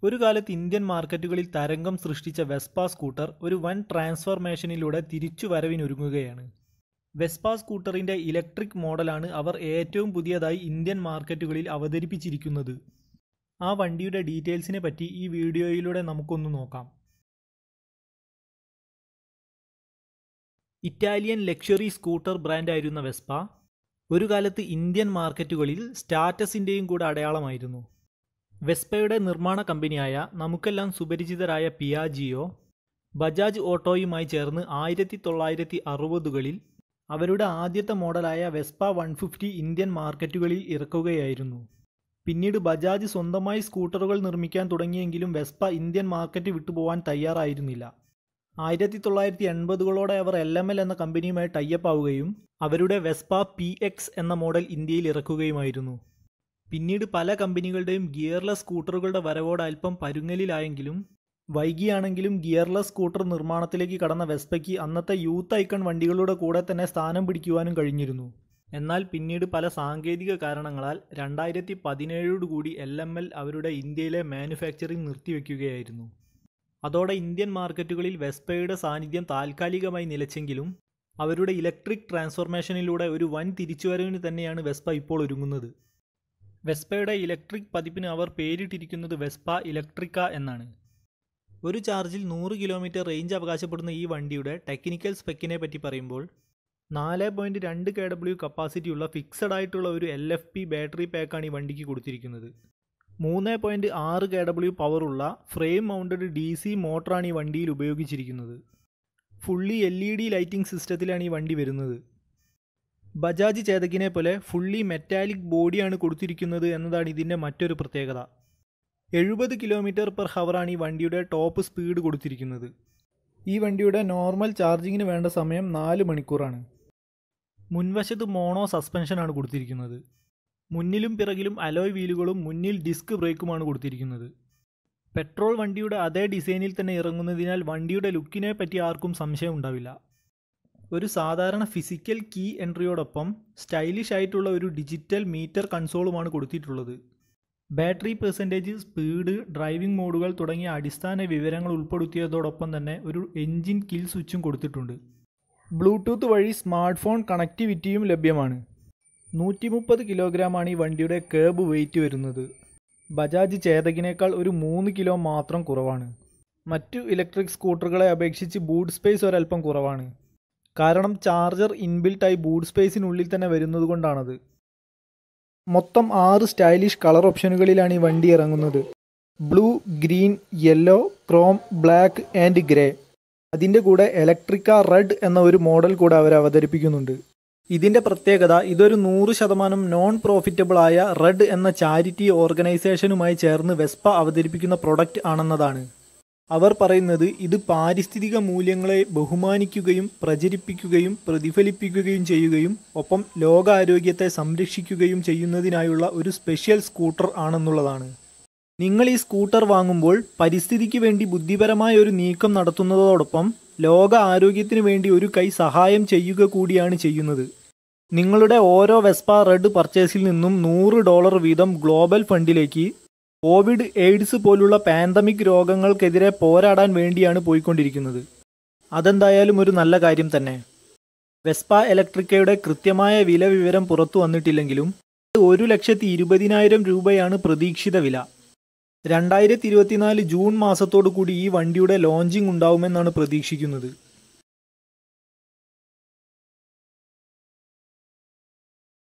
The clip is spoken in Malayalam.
ഒരു കാലത്ത് ഇന്ത്യൻ മാർക്കറ്റുകളിൽ തരംഗം സൃഷ്ടിച്ച വെസ്പ സ്കൂട്ടർ ഒരു വൻ ട്രാൻസ്ഫോർമേഷനിലൂടെ തിരിച്ചു വരവിനൊരുങ്ങുകയാണ് വെസ്പ സ്കൂട്ടറിന്റെ ഇലക്ട്രിക് മോഡലാണ് അവർ ഏറ്റവും പുതിയതായി ഇന്ത്യൻ മാർക്കറ്റുകളിൽ അവതരിപ്പിച്ചിരിക്കുന്നത് ആ വണ്ടിയുടെ ഡീറ്റെയിൽസിനെ പറ്റി ഈ വീഡിയോയിലൂടെ നമുക്കൊന്ന് നോക്കാം ഇറ്റാലിയൻ ലക്ഷറി സ്കൂട്ടർ ബ്രാൻഡായിരുന്ന വെസ്പ ഒരു കാലത്ത് ഇന്ത്യൻ മാർക്കറ്റുകളിൽ സ്റ്റാറ്റസിൻ്റെയും കൂടെ അടയാളമായിരുന്നു വെസ്പയുടെ നിർമ്മാണ കമ്പനിയായ നമുക്കെല്ലാം സുപരിചിതരായ പിയാജിയോ ബജാജ് ഓട്ടോയുമായി ചേർന്ന് ആയിരത്തി തൊള്ളായിരത്തി അറുപതുകളിൽ അവരുടെ ആദ്യത്തെ മോഡലായ വെസ്പ വൺ ഫിഫ്റ്റി ഇന്ത്യൻ മാർക്കറ്റുകളിൽ ഇറക്കുകയായിരുന്നു പിന്നീട് ബജാജ് സ്വന്തമായി സ്കൂട്ടറുകൾ നിർമ്മിക്കാൻ തുടങ്ങിയെങ്കിലും വെസ്പ ഇന്ത്യൻ മാർക്കറ്റ് വിട്ടുപോകാൻ തയ്യാറായിരുന്നില്ല ആയിരത്തി തൊള്ളായിരത്തി എൺപതുകളോടെ അവർ എൽ എം എൽ എന്ന കമ്പനിയുമായി ടൈപ്പ് ആവുകയും അവരുടെ വെസ്പ പി എക്സ് എന്ന മോഡൽ ഇന്ത്യയിൽ ഇറക്കുകയുമായിരുന്നു പിന്നീട് പല കമ്പനികളുടെയും ഗിയർലെസ് സ്കൂട്ടറുകളുടെ വരവോട് അല്പം പരുങ്ങലിലായെങ്കിലും വൈകിയാണെങ്കിലും ഗിയർലെസ് സ്കൂട്ടർ നിർമ്മാണത്തിലേക്ക് കടന്ന വെസ്പയ്ക്ക് അന്നത്തെ യൂത്ത് ഐക്കൺ വണ്ടികളുടെ കൂടെ തന്നെ സ്ഥാനം പിടിക്കുവാനും കഴിഞ്ഞിരുന്നു എന്നാൽ പിന്നീട് പല സാങ്കേതിക കാരണങ്ങളാൽ രണ്ടായിരത്തി പതിനേഴോടുകൂടി എൽ എം എൽ അവരുടെ ഇന്ത്യയിലെ മാനുഫാക്ചറിംഗ് നിർത്തിവെക്കുകയായിരുന്നു അതോടെ ഇന്ത്യൻ മാർക്കറ്റുകളിൽ വെസ്പയുടെ സാന്നിധ്യം താൽക്കാലികമായി നിലച്ചെങ്കിലും അവരുടെ ഇലക്ട്രിക് ട്രാൻസ്ഫോർമേഷനിലൂടെ ഒരു വൻ തിരിച്ചുവരവിന് തന്നെയാണ് വെസ്പ ഇപ്പോൾ ഒരുങ്ങുന്നത് വെസ്പയുടെ ഇലക്ട്രിക് പതിപ്പിന് അവർ പേരിട്ടിരിക്കുന്നത് വെസ്പ ഇലക്ട്രിക്ക എന്നാണ് ഒരു ചാർജിൽ നൂറ് കിലോമീറ്റർ റേഞ്ച് അവകാശപ്പെടുന്ന ഈ വണ്ടിയുടെ ടെക്നിക്കൽ സ്പെക്കിനെ പറ്റി പറയുമ്പോൾ നാല് പോയിൻറ്റ് രണ്ട് കെ ഡബ്ല്യു കപ്പാസിറ്റിയുള്ള ഫിക്സഡ് ആയിട്ടുള്ള ഒരു എൽ എഫ് പി ബാറ്ററി പാക്കാണ് ഈ വണ്ടിക്ക് കൊടുത്തിരിക്കുന്നത് മൂന്ന് പോയിൻറ്റ് ആറ് കെ ഡബ്ല്യു പവറുള്ള ഫ്രെയിം മൗണ്ടഡ് ഡി സി മോട്ടറാണ് ഈ വണ്ടിയിൽ ഉപയോഗിച്ചിരിക്കുന്നത് fully L E D lighting സിസ്റ്റത്തിലാണ് ഈ വണ്ടി വരുന്നത് ബജാജ് ചേതകിനെ പോലെ ഫുള്ളി മെറ്റാലിക് ബോഡിയാണ് കൊടുത്തിരിക്കുന്നത് എന്നതാണ് ഇതിൻ്റെ മറ്റൊരു പ്രത്യേകത എഴുപത് കിലോമീറ്റർ പെർ ഹവറാണ് ഈ വണ്ടിയുടെ ടോപ്പ് സ്പീഡ് കൊടുത്തിരിക്കുന്നത് ഈ വണ്ടിയുടെ നോർമൽ ചാർജിങ്ങിന് വേണ്ട സമയം നാല് മണിക്കൂറാണ് മുൻവശത്ത് മോണോ സസ്പെൻഷനാണ് കൊടുത്തിരിക്കുന്നത് മുന്നിലും പിറകിലും അലോയ് വീലുകളും മുന്നിൽ ഡിസ്ക് ബ്രേക്കുമാണ് കൊടുത്തിരിക്കുന്നത് പെട്രോൾ വണ്ടിയുടെ അതേ ഡിസൈനിൽ തന്നെ ഇറങ്ങുന്നതിനാൽ വണ്ടിയുടെ ലുക്കിനെ പറ്റി ആർക്കും സംശയം ഉണ്ടാവില്ല ഒരു സാധാരണ ഫിസിക്കൽ കീ എൻട്രിയോടൊപ്പം സ്റ്റൈലിഷ് ആയിട്ടുള്ള ഒരു ഡിജിറ്റൽ മീറ്റർ കൺസോളുമാണ് കൊടുത്തിട്ടുള്ളത് ബാറ്ററി പെർസെൻറ്റേജ് സ്പീഡ് ഡ്രൈവിംഗ് മോഡുകൾ തുടങ്ങിയ അടിസ്ഥാന വിവരങ്ങൾ ഉൾപ്പെടുത്തിയതോടൊപ്പം തന്നെ ഒരു എൻജിൻ കിൽ സ്വിച്ചും കൊടുത്തിട്ടുണ്ട് ബ്ലൂടൂത്ത് വഴി സ്മാർട്ട് ഫോൺ കണക്ടിവിറ്റിയും ലഭ്യമാണ് നൂറ്റി മുപ്പത് കിലോഗ്രാമാണ് ഈ വണ്ടിയുടെ കേബ് വെയിറ്റ് വരുന്നത് ബജാജ് ചേതകിനേക്കാൾ ഒരു മൂന്ന് കിലോ മാത്രം കുറവാണ് മറ്റു ഇലക്ട്രിക് സ്കൂട്ടറുകളെ അപേക്ഷിച്ച് ബൂട്ട് സ്പേസ് ഒരല്പം കുറവാണ് കാരണം ചാർജർ ഇൻബിൽട്ടായി ബൂട്ട് സ്പേസിനുള്ളിൽ തന്നെ വരുന്നത് കൊണ്ടാണത് മൊത്തം ആറ് സ്റ്റൈലിഷ് കളർ ഓപ്ഷനുകളിലാണ് ഈ വണ്ടി ഇറങ്ങുന്നത് blue green yellow chrome black and grey അതിൻ്റെ കൂടെ ഇലക്ട്രിക്ക റെഡ് എന്ന ഒരു മോഡൽ കൂടെ അവർ അവതരിപ്പിക്കുന്നുണ്ട് ഇതിൻ്റെ പ്രത്യേകത ഇതൊരു നൂറ് ശതമാനം നോൺ പ്രോഫിറ്റബിൾ ആയ റെഡ് എന്ന ചാരിറ്റി ഓർഗനൈസേഷനുമായി ചേർന്ന് വെസ്പ അവതരിപ്പിക്കുന്ന പ്രൊഡക്റ്റ് ആണെന്നതാണ് അവർ പറയുന്നത് ഇത് പാരിസ്ഥിതിക മൂല്യങ്ങളെ ബഹുമാനിക്കുകയും പ്രചരിപ്പിക്കുകയും പ്രതിഫലിപ്പിക്കുകയും ചെയ്യുകയും ഒപ്പം ലോകാരോഗ്യത്തെ സംരക്ഷിക്കുകയും ചെയ്യുന്നതിനായുള്ള ഒരു സ്പെഷ്യൽ സ്കൂട്ടർ ആണെന്നുള്ളതാണ് നിങ്ങൾ ഈ സ്കൂട്ടർ വാങ്ങുമ്പോൾ പരിസ്ഥിതിക്ക് വേണ്ടി ബുദ്ധിപരമായ ഒരു നീക്കം നടത്തുന്നതോടൊപ്പം ലോക ആരോഗ്യത്തിന് വേണ്ടി ഒരു കൈ സഹായം ചെയ്യുക കൂടിയാണ് ചെയ്യുന്നത് നിങ്ങളുടെ ഓരോ വെസ്പ റെഡ് പർച്ചേസിൽ നിന്നും നൂറ് ഡോളർ വീതം ഗ്ലോബൽ ഫണ്ടിലേക്ക് കോവിഡ് എയ്ഡ്സ് പോലുള്ള പാൻഡമിക് രോഗങ്ങൾക്കെതിരെ പോരാടാൻ വേണ്ടിയാണ് പോയിക്കൊണ്ടിരിക്കുന്നത് അതെന്തായാലും ഒരു നല്ല കാര്യം തന്നെ വെസ്പ ഇലക്ട്രിക്കയുടെ കൃത്യമായ വില വിവരം പുറത്തു വന്നിട്ടില്ലെങ്കിലും ഒരു ലക്ഷത്തി ഇരുപതിനായിരം രൂപയാണ് പ്രതീക്ഷിത വില രണ്ടായിരത്തി ഇരുപത്തിനാല് ജൂൺ മാസത്തോടു കൂടി ഈ വണ്ടിയുടെ ലോഞ്ചിങ് ഉണ്ടാവുമെന്നാണ് പ്രതീക്ഷിക്കുന്നത്